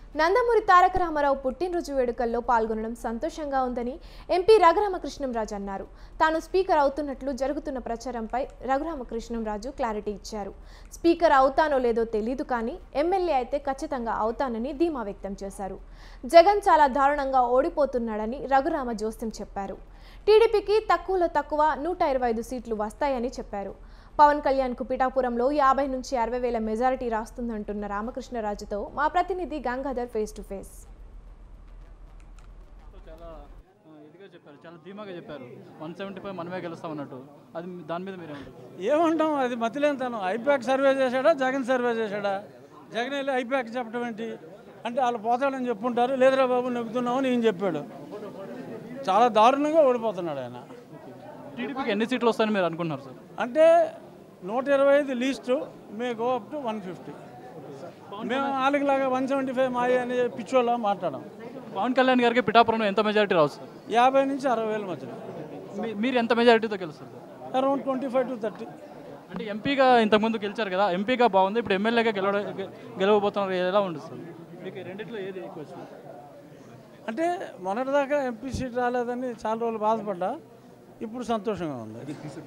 నందమూరి తారక రామారావు పుట్టినరోజు వేడుకల్లో పాల్గొనడం సంతోషంగా ఉందని ఎంపీ రఘురామకృష్ణంరాజు అన్నారు తాను స్పీకర్ అవుతున్నట్లు జరుగుతున్న ప్రచారంపై రఘురామకృష్ణంరాజు క్లారిటీ ఇచ్చారు స్పీకర్ అవుతానో లేదో తెలీదు కానీ ఎమ్మెల్యే అయితే ఖచ్చితంగా అవుతానని ధీమా వ్యక్తం చేశారు జగన్ చాలా దారుణంగా ఓడిపోతున్నాడని రఘురామ జోస్యం చెప్పారు టీడీపీకి తక్కువలో తక్కువ నూట ఇరవై ఐదు సీట్లు వస్తాయని చెప్పారు పవన్ కళ్యాణ్కు పిఠాపురంలో యాభై నుంచి అరవై వేల మెజారిటీ రాస్తుందంటున్న రామకృష్ణరాజుతో మా ప్రతినిధి గంగాధర్ ఫేస్ టు ఫేస్ చాలా ఆ, ఇదిగా చెప్పారు చాలా ధీమాగా చెప్పారు వన్ సెవెంటీ ఫైవ్ మనమే గెలుస్తాం అన్నట్టు అది మీ- దాని మీద మీరేమంటారు ఏమంటాం అది మతిలేనితనం ఐపాక్ సర్వే చేశాడా జగన్ సర్వే చేశాడా జగన్ వెళ్ళి ఐపాక్ చెప్పడం ఏంటి అంటే వాళ్ళు పోతాడని చెప్పుంటారు లేదురా బాబు నెగ్గుతున్నామని ఈయన చెప్పాడు చాలా దారుణంగా ఓడిపోతున్నాడు ఆయన టీడీపీకి ఎన్ని సీట్లు వస్తాయని మీరు అనుకుంటున్నారు సార్ అంటే నూట ఇరవై ఐదు least may go up to one fifty మేము వాళ్ళకిలాగా వన్ సెవెంటీ ఫైవ్ మాయ అని పిచ్చోళ్ళ మాట్లాడాం పవన్ కళ్యాణ్ గారికి పిఠాపురంలో ఎంత మెజారిటీ రావచ్చు సార్ యాభై నుంచి అరవై వేల మధ్య మీ- మీరు ఎంత మెజారిటీతో గెలుస్తారు sir around twenty five to thirty అంటే ఎంపీగా ఇంతకుముందు గెలిచారు కదా ఎంపీగా బాగుంది ఇప్పుడు ఎమ్మెల్యేగా గెలవ గె- గెలవబోతున్నారు ఎలా ఉంటుంది సార్ మీకు ఈ రెండిట్లో ఏది ఎక్కువ వచ్చింది అంటే మొన్నటిదాకా ఎంపీ సీట్ రాలేదని చాలా రోజులు బాధపడ్డా ఇప్పుడు సంతోషంగా ఉంది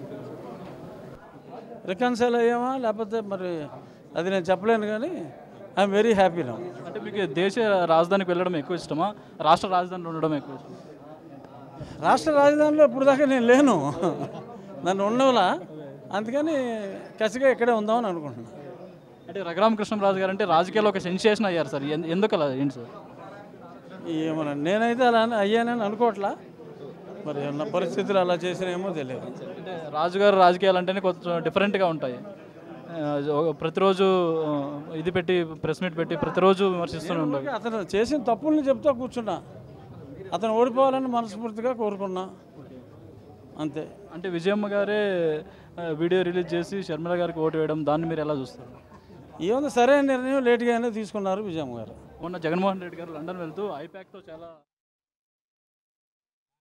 రికన్సైల్ అయ్యామా లేకపోతే మరి అది నేను చెప్పలేను కానీ ఐఎమ్ వెరీ హ్యాపీ నా అంటే మీకు దేశ రాజధానికి వెళ్ళడం ఎక్కువ ఇష్టమా రాష్ట్ర రాజధానిలో ఉండడం ఎక్కువ ఇష్టమా రాష్ట్ర రాజధానిలో ఇప్పుడు దాకా నేను లేను నన్ను ఉండవలా అందుకని కసిగా ఇక్కడే ఉందామని అనుకుంటున్నాను అంటే రఘురామకృష్ణరాజు గారు అంటే రాజకీయాల్లో ఒక సెన్సేషన్ అయ్యారు సార్ ఎన్- ఎందుకు అలా ఏంటి సార్ ఏమన్నా నేనైతే అలా అయ్యానని అనుకోవట్లా మరి ఉన్న పరిస్థితులు అలా చేసినేమో తెలియదు అంటే రాజుగారు రాజకీయాలు అంటేనే కొంచెం డిఫరెంట్గా ఉంటాయి ఆ, ఒక- ప్రతిరోజు ఆ, ఇది పెట్టి ప్రెస్ మీట్ పెట్టి ప్రతిరోజు విమర్శిస్తూనే ఉంటారు అతను చేసిన తప్పుల్ని చెప్తా కూర్చున్నా అతను ఓడిపోవాలని మనస్ఫూర్తిగా కోరుకున్నా అంతే అంటే విజయమ్మ గారే ఆ, వీడియో రిలీజ్ చేసి షర్మిల గారికి ఓటు వేయడం దాన్ని మీరు ఎలా చూస్తారు ఏముంది సరైన నిర్ణయం లేట్గానే తీసుకున్నారు విజయమ్మ గారు మొన్న జగన్మోహన్ రెడ్డి గారు లండన్ వెళ్తూ ఐప్యాక్తో చాలా